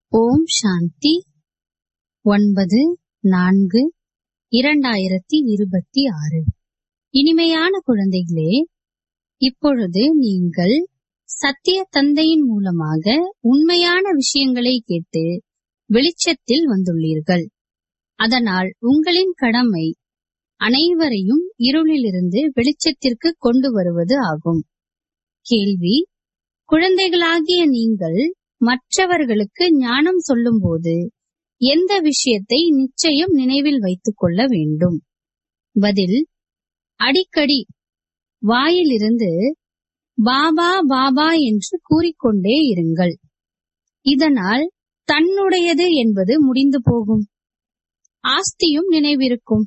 ஓம் சாந்தி ஒன்பது நான்கு இரண்டாயிரத்தி இருபத்தி ஆறு இனிமையான குழந்தைகளே இப்பொழுது நீங்கள் சத்திய தந்தையின் மூலமாக உண்மையான விஷயங்களை கேட்டு வெளிச்சத்தில் வந்துள்ளீர்கள் அதனால் உங்களின் கடமை அனைவரையும் இருளிலிருந்து வெளிச்சத்திற்கு கொண்டு வருவது ஆகும் கேள்வி குழந்தைகளாகிய நீங்கள் மற்றவர்களுக்கு ஞானம் சொல்லும்போது எந்த விஷயத்தை நிச்சயம் நினைவில் வைத்துக் கொள்ள வேண்டும் பதில் அடிக்கடி வாயிலிருந்து பாபா பாபா என்று கூறிக்கொண்டே இருங்கள் இதனால் தன்னுடையது என்பது முடிந்து போகும் ஆஸ்தியும் நினைவிருக்கும்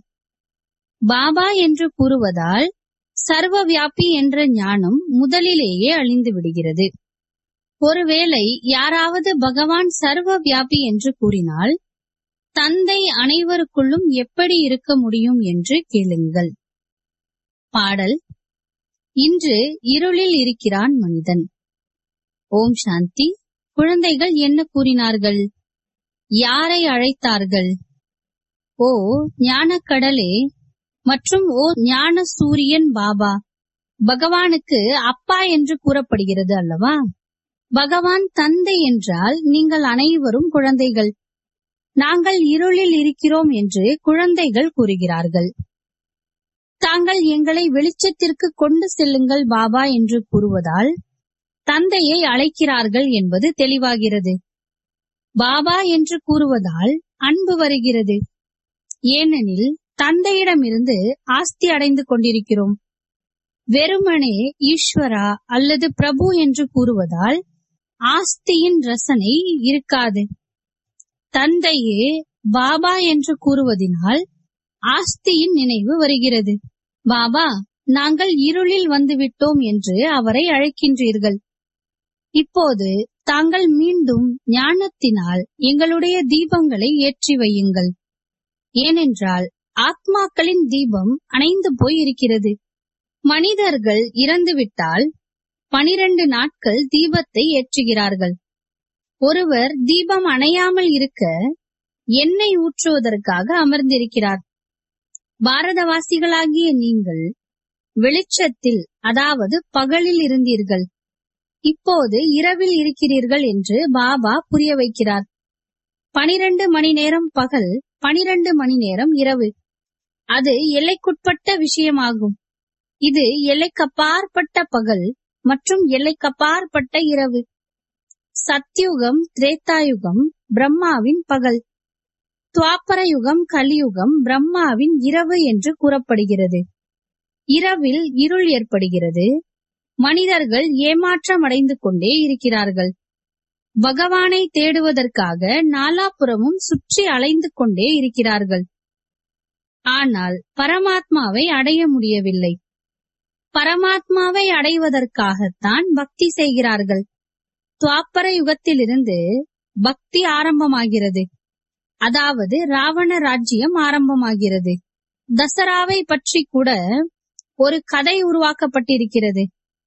பாபா என்று கூறுவதால் சர்வ வியாபி என்ற ஞானம் முதலிலேயே அழிந்து விடுகிறது ஒருவேளை யாராவது பகவான் சர்வ வியாபி என்று கூறினால் தந்தை அனைவருக்குள்ளும் எப்படி இருக்க முடியும் என்று கேளுங்கள் பாடல் இன்று இருளில் இருக்கிறான் மனிதன் ஓம் சாந்தி குழந்தைகள் என்ன கூறினார்கள் யாரை அழைத்தார்கள் ஓ ஞானக்கடலே மற்றும் ஓ ஞான சூரியன் பாபா பகவானுக்கு அப்பா என்று கூறப்படுகிறது அல்லவா பகவான் தந்தை என்றால் நீங்கள் அனைவரும் குழந்தைகள் நாங்கள் இருளில் இருக்கிறோம் என்று குழந்தைகள் கூறுகிறார்கள் தாங்கள் எங்களை வெளிச்சத்திற்கு கொண்டு செல்லுங்கள் பாபா என்று கூறுவதால் தந்தையை அழைக்கிறார்கள் என்பது தெளிவாகிறது பாபா என்று கூறுவதால் அன்பு வருகிறது ஏனெனில் தந்தையிடமிருந்து ஆஸ்தி அடைந்து கொண்டிருக்கிறோம் வெறுமனே ஈஸ்வரா அல்லது பிரபு என்று கூறுவதால் ஆஸ்தியின் ரசனை இருக்காது தந்தையே பாபா என்று கூறுவதினால் ஆஸ்தியின் நினைவு வருகிறது பாபா நாங்கள் இருளில் வந்துவிட்டோம் என்று அவரை அழைக்கின்றீர்கள் இப்போது தாங்கள் மீண்டும் ஞானத்தினால் எங்களுடைய தீபங்களை ஏற்றி வையுங்கள் ஏனென்றால் ஆத்மாக்களின் தீபம் அணைந்து போய் இருக்கிறது மனிதர்கள் இறந்துவிட்டால் பனிரெண்டு நாட்கள் தீபத்தை ஏற்றுகிறார்கள் ஒருவர் தீபம் அணையாமல் இருக்க எண்ணெய் ஊற்றுவதற்காக அமர்ந்திருக்கிறார் பாரதவாசிகளாகிய நீங்கள் வெளிச்சத்தில் அதாவது பகலில் இருந்தீர்கள் இப்போது இரவில் இருக்கிறீர்கள் என்று பாபா புரிய வைக்கிறார் பனிரெண்டு மணி நேரம் பகல் பனிரெண்டு மணி நேரம் இரவு அது எல்லைக்குட்பட்ட விஷயமாகும் இது எல்லைக்கப்பாற்பட்ட பகல் மற்றும் எல்லைக்கப்பாற்பட்ட இரவு சத்யுகம் திரேத்தாயுகம் பிரம்மாவின் பகல் துவாப்பர யுகம் கலியுகம் பிரம்மாவின் இரவு என்று கூறப்படுகிறது இரவில் இருள் ஏற்படுகிறது மனிதர்கள் ஏமாற்றம் அடைந்து கொண்டே இருக்கிறார்கள் பகவானை தேடுவதற்காக நாலாபுறமும் சுற்றி அலைந்து கொண்டே இருக்கிறார்கள் ஆனால் பரமாத்மாவை அடைய முடியவில்லை பரமாத்மாவை அடைவதற்காகத்தான் பக்தி செய்கிறார்கள் துவாப்பர யுகத்திலிருந்து பக்தி ஆரம்பமாகிறது அதாவது ராவண ராஜ்யம் ஆரம்பமாகிறது தசராவை பற்றி கூட ஒரு கதை உருவாக்கப்பட்டிருக்கிறது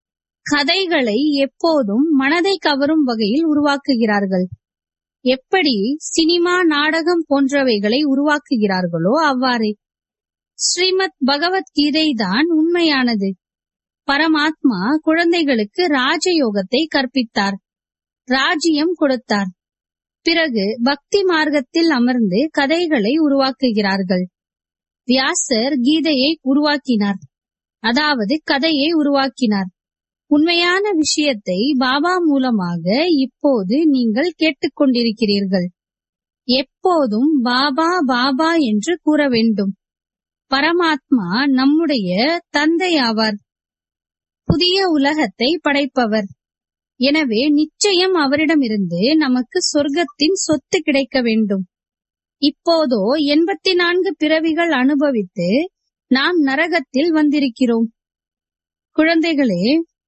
கதைகளை எப்போதும் மனதை கவரும் வகையில் உருவாக்குகிறார்கள் எப்படி சினிமா நாடகம் போன்றவைகளை உருவாக்குகிறார்களோ அவ்வாறே ஸ்ரீமத் பகவத்கீதை தான் உண்மையானது பரமாத்மா குழந்தைகளுக்கு ராஜயோகத்தை கற்பித்தார் ராஜ்யம் கொடுத்தார் பிறகு பக்தி மார்க்கத்தில் அமர்ந்து கதைகளை உருவாக்குகிறார்கள் வியாசர் கீதையை உருவாக்கினார் அதாவது கதையை உருவாக்கினார் உண்மையான விஷயத்தை பாபா மூலமாக இப்போது நீங்கள் கேட்டுக்கொண்டிருக்கிறீர்கள் எப்போதும் பாபா பாபா என்று கூற வேண்டும் பரமாத்மா நம்முடைய தந்தை ஆவார் புதிய உலகத்தை படைப்பவர் எனவே நிச்சயம் அவரிடமிருந்து நமக்கு சொர்க்கத்தின் சொத்து கிடைக்க வேண்டும் இப்போதோ எண்பத்தி நான்கு பிறவிகள் அனுபவித்து நாம் நரகத்தில் வந்திருக்கிறோம் குழந்தைகளே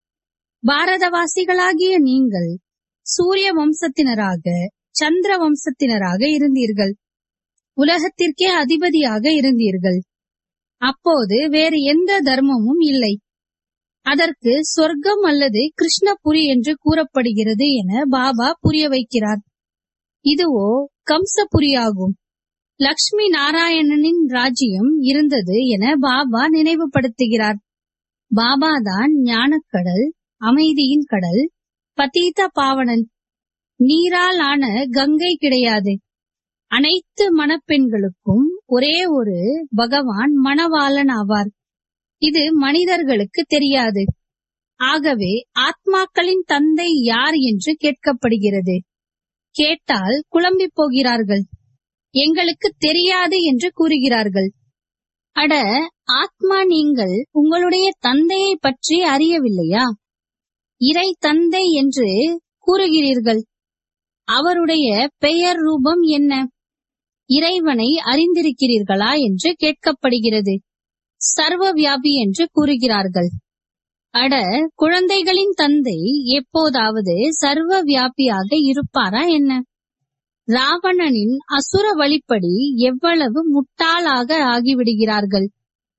பாரதவாசிகளாகிய நீங்கள் சூரிய வம்சத்தினராக சந்திர வம்சத்தினராக இருந்தீர்கள் உலகத்திற்கே அதிபதியாக இருந்தீர்கள் அப்போது வேறு எந்த தர்மமும் இல்லை அதற்கு சொர்க்கம் அல்லது கிருஷ்ணபுரி என்று கூறப்படுகிறது என பாபா புரிய வைக்கிறார் இதுவோ கம்சபுரியாகும் லக்ஷ்மி நாராயணனின் ராஜ்யம் இருந்தது என பாபா நினைவுபடுத்துகிறார் பாபாதான் ஞானக்கடல் அமைதியின் கடல் பதீத பாவனன் நீரால் ஆன கங்கை கிடையாது அனைத்து மணப்பெண்களுக்கும் ஒரே ஒரு பகவான் மணவாளன் ஆவார் இது மனிதர்களுக்கு தெரியாது ஆகவே ஆத்மாக்களின் தந்தை யார் என்று கேட்கப்படுகிறது கேட்டால் குழம்பி போகிறார்கள் எங்களுக்கு தெரியாது என்று கூறுகிறார்கள் அட ஆத்மா நீங்கள் உங்களுடைய தந்தையை பற்றி அறியவில்லையா இறை தந்தை என்று கூறுகிறீர்கள் அவருடைய பெயர் ரூபம் என்ன இறைவனை அறிந்திருக்கிறீர்களா என்று கேட்கப்படுகிறது சர்வ வியாபி என்று கூறுகிறார்கள் அட குழந்தைகளின் தந்தை எப்போதாவது சர்வ வியாபியாக இருப்பாரா என்ன ராவணனின் அசுர வழிப்படி எவ்வளவு முட்டாளாக ஆகிவிடுகிறார்கள்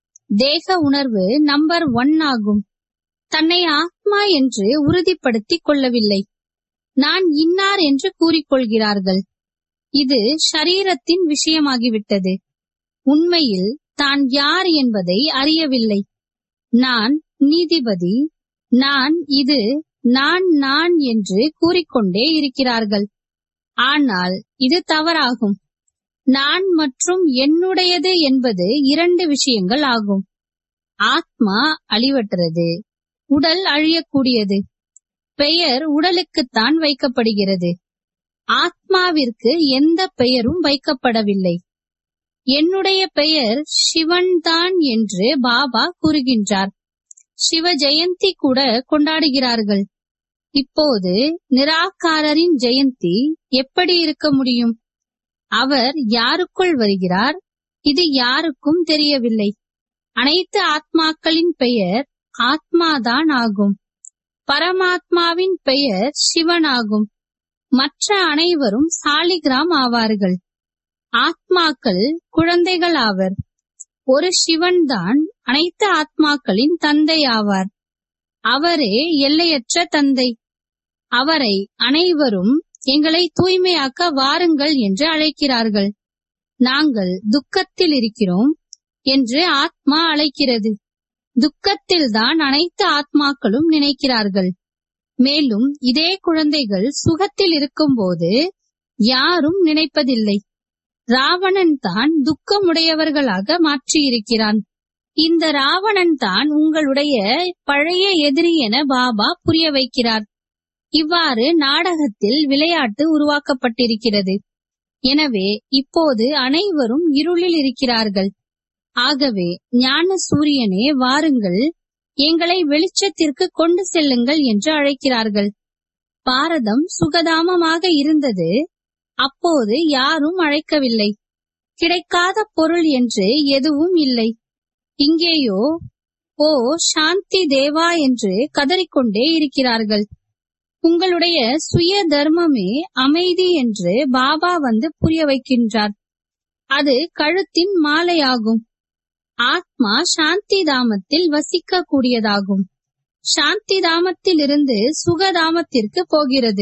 தேக உணர்வு நம்பர் ஒன் ஆகும் தன்னை ஆத்மா என்று உறுதிப்படுத்திக் கொள்ளவில்லை நான் இன்னார் என்று கூறிக்கொள்கிறார்கள் இது ஷரீரத்தின் விஷயமாகிவிட்டது உண்மையில் தான் யார் என்பதை அறியவில்லை நான் நீதிபதி நான் இது நான் நான் என்று கூறிக்கொண்டே இருக்கிறார்கள் ஆனால் இது தவறாகும் நான் மற்றும் என்னுடையது என்பது இரண்டு விஷயங்கள் ஆகும் ஆத்மா அழிவற்றது உடல் அழியக்கூடியது பெயர் உடலுக்குத்தான் வைக்கப்படுகிறது ஆத்மாவிற்கு எந்த பெயரும் வைக்கப்படவில்லை என்னுடைய பெயர் சிவன் தான் என்று பாபா கூறுகின்றார் சிவ ஜெயந்தி கூட கொண்டாடுகிறார்கள் இப்போது நிராகாரரின் ஜெயந்தி எப்படி இருக்க முடியும் அவர் யாருக்குள் வருகிறார் இது யாருக்கும் தெரியவில்லை அனைத்து ஆத்மாக்களின் பெயர் ஆத்மாதான் ஆகும் பரமாத்மாவின் பெயர் சிவன் ஆகும் மற்ற அனைவரும் சாலிகிராம் ஆவார்கள் ஆத்மாக்கள் குழந்தைகள் ஆவர் ஒரு சிவன் தான் அனைத்து ஆத்மாக்களின் தந்தை ஆவார் அவரே எல்லையற்ற தந்தை அவரை அனைவரும் எங்களை தூய்மையாக்க வாருங்கள் என்று அழைக்கிறார்கள் நாங்கள் துக்கத்தில் இருக்கிறோம் என்று ஆத்மா அழைக்கிறது துக்கத்தில்தான் அனைத்து ஆத்மாக்களும் நினைக்கிறார்கள் மேலும் இதே குழந்தைகள் சுகத்தில் இருக்கும்போது யாரும் நினைப்பதில்லை ராவணன் தான் துக்கமுடையவர்களாக மாற்றியிருக்கிறான் இந்த ராவணன் தான் உங்களுடைய பழைய எதிரி என பாபா புரிய வைக்கிறார் இவ்வாறு நாடகத்தில் விளையாட்டு உருவாக்கப்பட்டிருக்கிறது எனவே இப்போது அனைவரும் இருளில் இருக்கிறார்கள் ஆகவே ஞான சூரியனே வாருங்கள் எங்களை வெளிச்சத்திற்கு கொண்டு செல்லுங்கள் என்று அழைக்கிறார்கள் பாரதம் சுகதாமமாக இருந்தது அப்போது யாரும் அழைக்கவில்லை கிடைக்காத பொருள் என்று எதுவும் இல்லை இங்கேயோ ஓ சாந்தி தேவா என்று கதறிக்கொண்டே இருக்கிறார்கள் உங்களுடைய சுய தர்மமே அமைதி என்று பாபா வந்து புரிய வைக்கின்றார் அது கழுத்தின் மாலையாகும் ஆத்மா சாந்தி தாமத்தில் வசிக்க கூடியதாகும் சாந்தி தாமத்திலிருந்து சுகதாமத்திற்கு போகிறது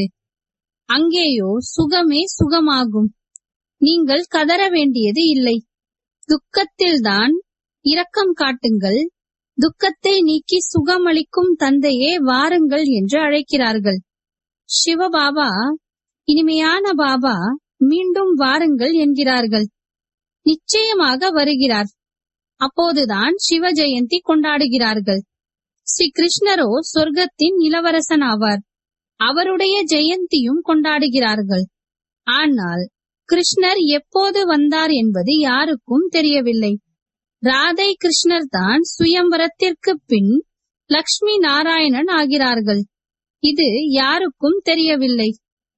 அங்கேயோ சுகமே சுகமாகும் நீங்கள் கதற வேண்டியது இல்லை துக்கத்தில்தான் இரக்கம் காட்டுங்கள் துக்கத்தை நீக்கி சுகமளிக்கும் தந்தையே வாருங்கள் என்று அழைக்கிறார்கள் சிவபாபா இனிமையான பாபா மீண்டும் வாருங்கள் என்கிறார்கள் நிச்சயமாக வருகிறார் அப்போதுதான் சிவ ஜெயந்தி கொண்டாடுகிறார்கள் ஸ்ரீ கிருஷ்ணரோ சொர்க்கத்தின் இளவரசன் ஆவார் அவருடைய ஜெயந்தியும் கொண்டாடுகிறார்கள் ஆனால் கிருஷ்ணர் எப்போது வந்தார் என்பது யாருக்கும் தெரியவில்லை ராதை கிருஷ்ணர் தான் சுயம்பரத்திற்கு பின் லக்ஷ்மி நாராயணன் ஆகிறார்கள் இது யாருக்கும் தெரியவில்லை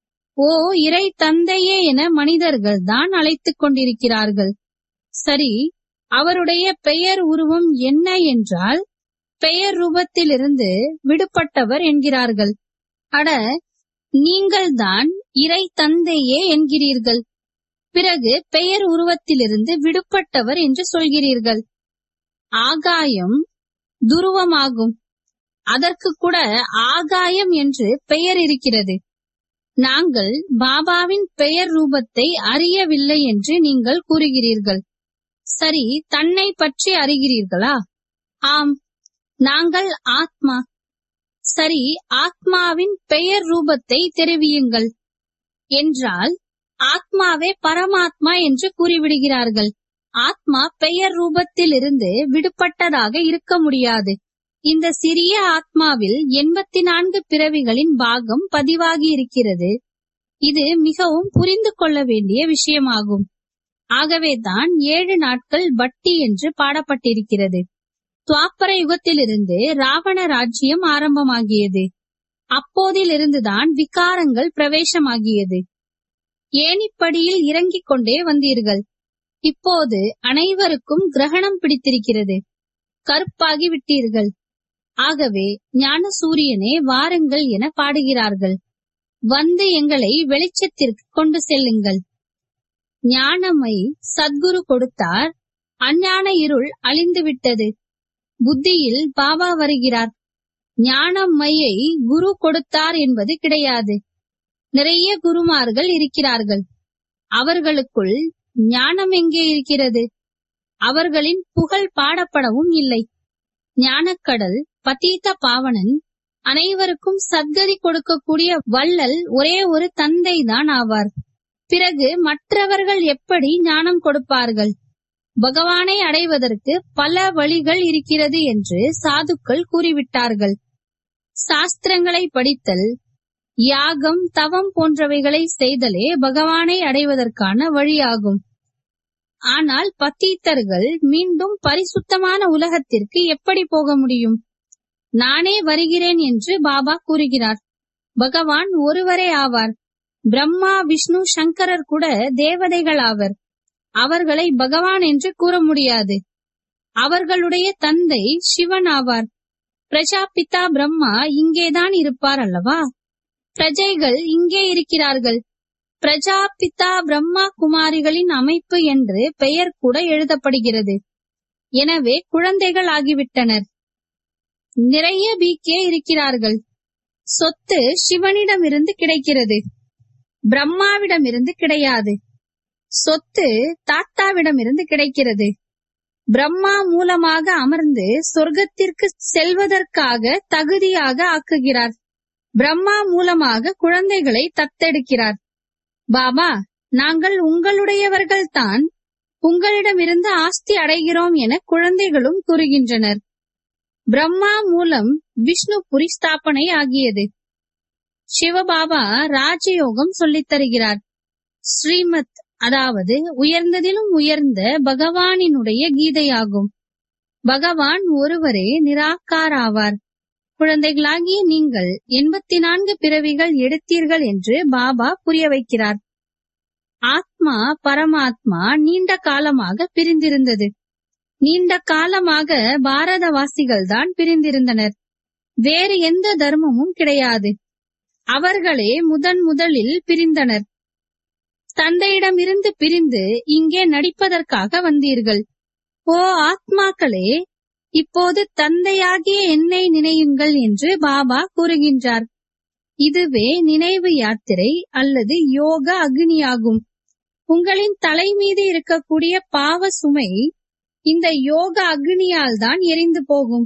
ஓ இறை தந்தையே என மனிதர்கள் தான் அழைத்துக் கொண்டிருக்கிறார்கள் சரி அவருடைய பெயர் உருவம் என்ன என்றால் பெயர் ரூபத்திலிருந்து விடுபட்டவர் என்கிறார்கள் அட நீங்கள்தான் இறை தந்தையே என்கிறீர்கள் பிறகு பெயர் உருவத்திலிருந்து விடுபட்டவர் என்று சொல்கிறீர்கள் ஆகாயம் துருவமாகும் அதற்கு கூட ஆகாயம் என்று பெயர் இருக்கிறது நாங்கள் பாபாவின் பெயர் ரூபத்தை அறியவில்லை என்று நீங்கள் கூறுகிறீர்கள் சரி தன்னை பற்றி அறிகிறீர்களா ஆம் நாங்கள் ஆத்மா சரி ஆத்மாவின் பெயர் ரூபத்தை தெரிவியுங்கள் என்றால் ஆத்மாவே பரமாத்மா என்று கூறிவிடுகிறார்கள் ஆத்மா பெயர் ரூபத்திலிருந்து விடுபட்டதாக இருக்க முடியாது இந்த சிறிய ஆத்மாவில் எண்பத்தி நான்கு பிறவிகளின் பாகம் பதிவாகி இருக்கிறது இது மிகவும் புரிந்து கொள்ள வேண்டிய விஷயமாகும் ஆகவேதான் ஏழு நாட்கள் பட்டி என்று பாடப்பட்டிருக்கிறது துவாப்பர யுகத்திலிருந்து ராவண ராஜ்யம் ஆரம்பமாகியது அப்போதிலிருந்துதான் விகாரங்கள் பிரவேசமாகியது ஏனிப்படியில் இறங்கிக் கொண்டே வந்தீர்கள் இப்போது அனைவருக்கும் கிரகணம் பிடித்திருக்கிறது கருப்பாகி விட்டீர்கள் ஆகவே ஞான சூரியனே வாருங்கள் என பாடுகிறார்கள் வந்து எங்களை வெளிச்சத்திற்கு கொண்டு செல்லுங்கள் ஞானமை சத்குரு கொடுத்தார் அஞ்ஞான இருள் அழிந்து விட்டது புத்தியில் பாபா வருகிறார் ஞானமையை குரு கொடுத்தார் என்பது கிடையாது நிறைய குருமார்கள் இருக்கிறார்கள் அவர்களுக்குள் ஞானம் எங்கே இருக்கிறது அவர்களின் புகழ் பாடப்படவும் இல்லை ஞானக்கடல் பதீத பாவனன் அனைவருக்கும் சத்கதி கொடுக்கக்கூடிய வள்ளல் ஒரே ஒரு தந்தை தான் ஆவார் பிறகு மற்றவர்கள் எப்படி ஞானம் கொடுப்பார்கள் பகவானை அடைவதற்கு பல வழிகள் இருக்கிறது என்று சாதுக்கள் கூறிவிட்டார்கள் சாஸ்திரங்களை படித்தல் யாகம் தவம் போன்றவைகளை செய்தலே பகவானை அடைவதற்கான வழியாகும் ஆனால் பத்தீத்தர்கள் மீண்டும் பரிசுத்தமான உலகத்திற்கு எப்படி போக முடியும் நானே வருகிறேன் என்று பாபா கூறுகிறார் பகவான் ஒருவரே ஆவார் பிரம்மா விஷ்ணு சங்கரர் கூட தேவதைகள் ஆவர் அவர்களை பகவான் என்று கூற முடியாது அவர்களுடைய தந்தை சிவன் ஆவார் பிரஜாபிதா பிரம்மா இங்கேதான் இருப்பார் அல்லவா பிரஜைகள் இங்கே இருக்கிறார்கள் பிரஜாபிதா பிரம்மா குமாரிகளின் அமைப்பு என்று பெயர் கூட எழுதப்படுகிறது எனவே குழந்தைகள் ஆகிவிட்டனர் நிறைய பிகே இருக்கிறார்கள் சொத்து சிவனிடமிருந்து கிடைக்கிறது பிரம்மாவிடமிருந்து கிடையாது சொத்து தாத்தாவிடமிருந்து கிடைக்கிறது பிரம்மா மூலமாக அமர்ந்து சொர்க்கத்திற்கு செல்வதற்காக தகுதியாக ஆக்குகிறார் பிரம்மா மூலமாக குழந்தைகளை தத்தெடுக்கிறார் பாபா நாங்கள் உங்களுடையவர்கள் தான் உங்களிடமிருந்து ஆஸ்தி அடைகிறோம் என குழந்தைகளும் கூறுகின்றனர் பிரம்மா மூலம் விஷ்ணு புரி ஸ்தாபனை ஆகியது சிவபாபா ராஜயோகம் சொல்லித் தருகிறார் ஸ்ரீமத் அதாவது உயர்ந்ததிலும் உயர்ந்த பகவானினுடைய கீதையாகும் பகவான் ஒருவரே நிராகாராவார் குழந்தைகளாகிய நீங்கள் எண்பத்தி நான்கு பிறவிகள் எடுத்தீர்கள் என்று பாபா புரிய வைக்கிறார் ஆத்மா பரமாத்மா நீண்ட காலமாக பிரிந்திருந்தது நீண்ட காலமாக பாரதவாசிகள் தான் பிரிந்திருந்தனர் வேறு எந்த தர்மமும் கிடையாது அவர்களே முதன் முதலில் பிரிந்தனர் தந்தையிடமிருந்து பிரிந்து இங்கே நடிப்பதற்காக வந்தீர்கள் ஓ ஆத்மாக்களே இப்போது தந்தையாகிய என்னை நினையுங்கள் என்று பாபா கூறுகின்றார் இதுவே நினைவு யாத்திரை அல்லது யோக அக்னியாகும் உங்களின் தலை மீது இருக்கக்கூடிய பாவ சுமை இந்த யோக அக்னியால் தான் எரிந்து போகும்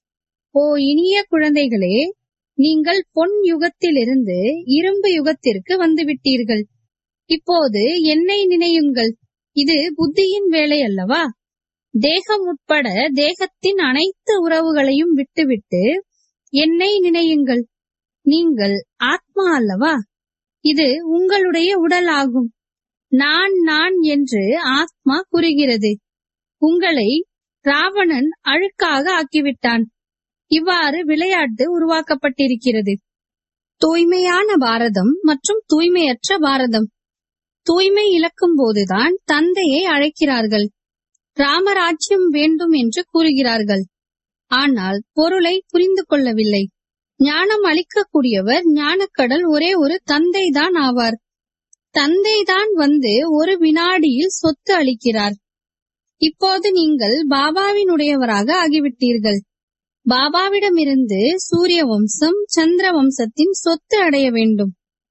ஓ இனிய குழந்தைகளே நீங்கள் பொன் யுகத்திலிருந்து இரும்பு யுகத்திற்கு வந்துவிட்டீர்கள் இப்போது என்னை நினையுங்கள் இது புத்தியின் வேலை அல்லவா தேகம் உட்பட தேகத்தின் அனைத்து உறவுகளையும் விட்டுவிட்டு என்னை நினையுங்கள் நீங்கள் ஆத்மா அல்லவா இது உங்களுடைய உடல் ஆகும் நான் நான் என்று ஆத்மா கூறுகிறது உங்களை ராவணன் அழுக்காக ஆக்கிவிட்டான் இவ்வாறு விளையாட்டு உருவாக்கப்பட்டிருக்கிறது தூய்மையான பாரதம் மற்றும் தூய்மையற்ற பாரதம் தூய்மை இழக்கும் போதுதான் தந்தையை அழைக்கிறார்கள் ராமராஜ்யம் வேண்டும் என்று கூறுகிறார்கள் ஆனால் பொருளை புரிந்து கொள்ளவில்லை ஞானம் அளிக்கக்கூடியவர் ஞானக்கடல் ஒரே ஒரு தந்தைதான் ஆவார் தந்தைதான் வந்து ஒரு வினாடியில் சொத்து அளிக்கிறார் இப்போது நீங்கள் பாபாவினுடையவராக ஆகிவிட்டீர்கள் பாபாவிடமிருந்து சூரிய வம்சம் சந்திர வம்சத்தின் சொத்து அடைய வேண்டும்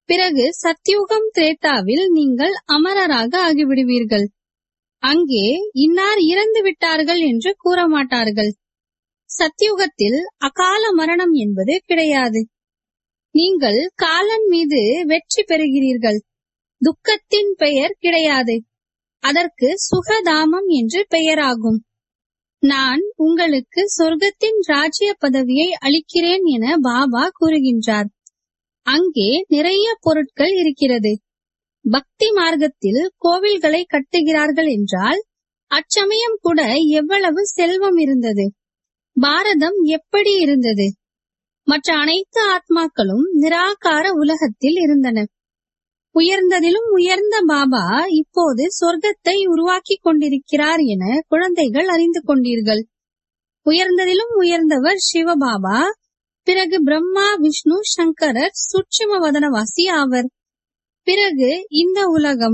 பிறகு சத்யுகம் திரேதாவில் நீங்கள் அமரராக ஆகிவிடுவீர்கள் அங்கே இன்னார் இறந்து விட்டார்கள் என்று கூற மாட்டார்கள் சத்யுகத்தில் அகால மரணம் என்பது கிடையாது நீங்கள் காலன் மீது வெற்றி பெறுகிறீர்கள் துக்கத்தின் பெயர் கிடையாது அதற்கு சுகதாமம் என்று பெயராகும் நான் உங்களுக்கு சொர்க்கத்தின் ராஜ்ய பதவியை அளிக்கிறேன் என பாபா கூறுகின்றார் அங்கே நிறைய பொருட்கள் இருக்கிறது பக்தி மார்க்கத்தில் கோவில்களை கட்டுகிறார்கள் என்றால் அச்சமயம் கூட எவ்வளவு செல்வம் இருந்தது பாரதம் எப்படி இருந்தது மற்ற அனைத்து ஆத்மாக்களும் நிராகார உலகத்தில் இருந்தன உயர்ந்ததிலும் உயர்ந்த பாபா இப்போது சொர்க்கத்தை உருவாக்கி கொண்டிருக்கிறார் என குழந்தைகள் அறிந்து கொண்டீர்கள் உயர்ந்ததிலும் உயர்ந்தவர் சிவபாபா பிறகு பிரம்மா விஷ்ணு சங்கரர் சூட்சும வதனவாசி ஆவர் பிறகு இந்த உலகம்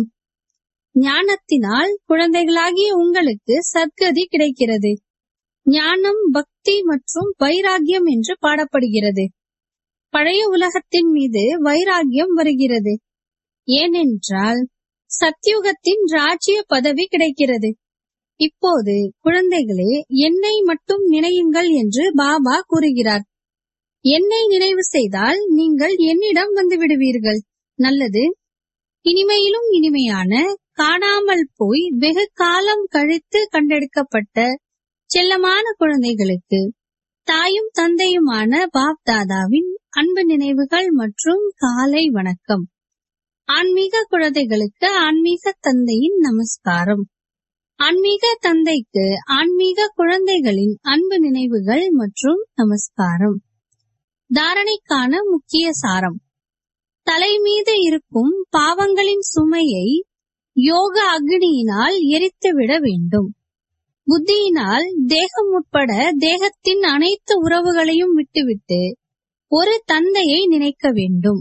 ஞானத்தினால் குழந்தைகளாகிய உங்களுக்கு சத்கதி கிடைக்கிறது ஞானம் பக்தி மற்றும் வைராகியம் என்று பாடப்படுகிறது பழைய உலகத்தின் மீது வைராகியம் வருகிறது ஏனென்றால் சத்யுகத்தின் ராஜ்ய பதவி கிடைக்கிறது இப்போது குழந்தைகளே என்னை மட்டும் நினையுங்கள் என்று பாபா கூறுகிறார் என்னை நினைவு செய்தால் நீங்கள் என்னிடம் வந்து விடுவீர்கள் நல்லது இனிமையிலும் இனிமையான காணாமல் போய் வெகு காலம் கழித்து கண்டெடுக்கப்பட்ட செல்லமான குழந்தைகளுக்கு தாயும் தந்தையுமான பாப் தாதாவின் அன்பு நினைவுகள் மற்றும் காலை வணக்கம் ஆன்மீக குழந்தைகளுக்கு ஆன்மீக தந்தையின் நமஸ்காரம் ஆன்மீக தந்தைக்கு ஆன்மீக குழந்தைகளின் அன்பு நினைவுகள் மற்றும் நமஸ்காரம் தாரணைக்கான முக்கிய சாரம் தலை மீது இருக்கும் பாவங்களின் சுமையை யோக அக்னியினால் எரித்துவிட வேண்டும் புத்தியினால் தேகம் உட்பட தேகத்தின் அனைத்து உறவுகளையும் விட்டுவிட்டு ஒரு தந்தையை நினைக்க வேண்டும்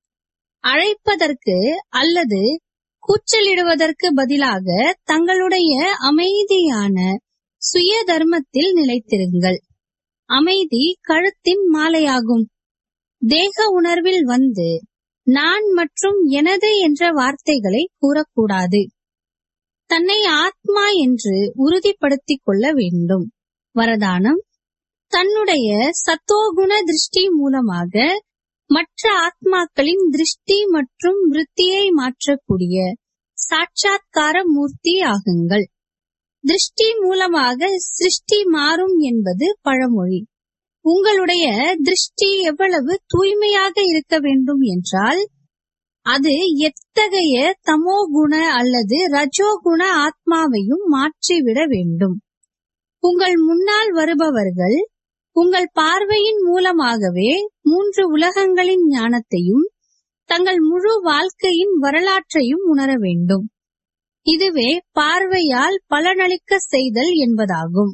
அழைப்பதற்கு அல்லது கூச்சலிடுவதற்கு பதிலாக தங்களுடைய அமைதியான சுய தர்மத்தில் நிலைத்திருங்கள் அமைதி கழுத்தின் மாலையாகும் தேக உணர்வில் வந்து நான் மற்றும் எனது என்ற வார்த்தைகளை கூறக்கூடாது தன்னை ஆத்மா என்று உறுதிப்படுத்திக் கொள்ள வேண்டும் வரதானம் தன்னுடைய சத்தோகுண திருஷ்டி மூலமாக மற்ற ஆத்மாக்களின் திருஷ்டி மற்றும் விருத்தியை மாற்றக்கூடிய சாட்சாத்கார மூர்த்தி ஆகுங்கள் திருஷ்டி மூலமாக சிருஷ்டி மாறும் என்பது பழமொழி உங்களுடைய திருஷ்டி எவ்வளவு தூய்மையாக இருக்க வேண்டும் என்றால் அது எத்தகைய தமோ குண அல்லது ரஜோகுண ஆத்மாவையும் மாற்றிவிட வேண்டும் உங்கள் முன்னால் வருபவர்கள் உங்கள் பார்வையின் மூலமாகவே மூன்று உலகங்களின் ஞானத்தையும் தங்கள் முழு வாழ்க்கையின் வரலாற்றையும் உணர வேண்டும் இதுவே பார்வையால் பலனளிக்க செய்தல் என்பதாகும்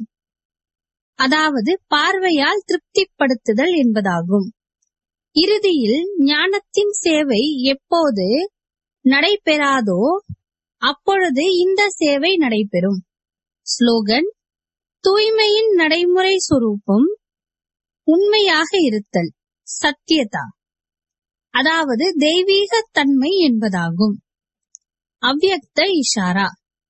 அதாவது பார்வையால் திருப்திப்படுத்துதல் என்பதாகும் இறுதியில் ஞானத்தின் சேவை எப்போது நடைபெறாதோ அப்பொழுது இந்த சேவை நடைபெறும் ஸ்லோகன் தூய்மையின் நடைமுறை சுரூபம் உண்மையாக இருத்தல் சத்தியதா அதாவது தெய்வீக தன்மை என்பதாகும் அவ்யக்த இஷாரா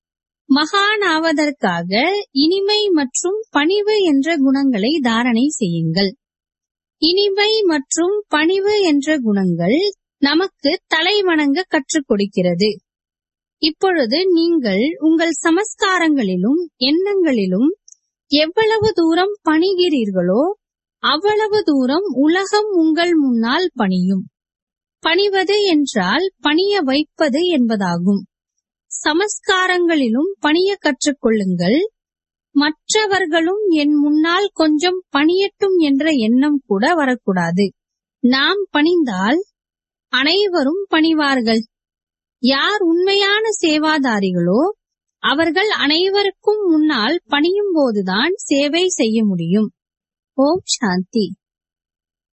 மகான் ஆவதற்காக இனிமை மற்றும் பணிவு என்ற குணங்களை தாரணை செய்யுங்கள் இனிமை மற்றும் பணிவு என்ற குணங்கள் நமக்கு தலை வணங்க கற்றுக் கொடுக்கிறது இப்பொழுது நீங்கள் உங்கள் சமஸ்காரங்களிலும் எண்ணங்களிலும் எவ்வளவு தூரம் பணிகிறீர்களோ அவ்வளவு தூரம் உலகம் உங்கள் முன்னால் பணியும் பணிவது என்றால் பணிய வைப்பது என்பதாகும் சமஸ்காரங்களிலும் பணிய கற்றுக்கொள்ளுங்கள் மற்றவர்களும் என் முன்னால் கொஞ்சம் பணியட்டும் என்ற எண்ணம் கூட வரக்கூடாது நாம் பணிந்தால் அனைவரும் பணிவார்கள் யார் உண்மையான சேவாதாரிகளோ அவர்கள் அனைவருக்கும் முன்னால் பணியும் போதுதான் சேவை செய்ய முடியும் ஓம் சாந்தி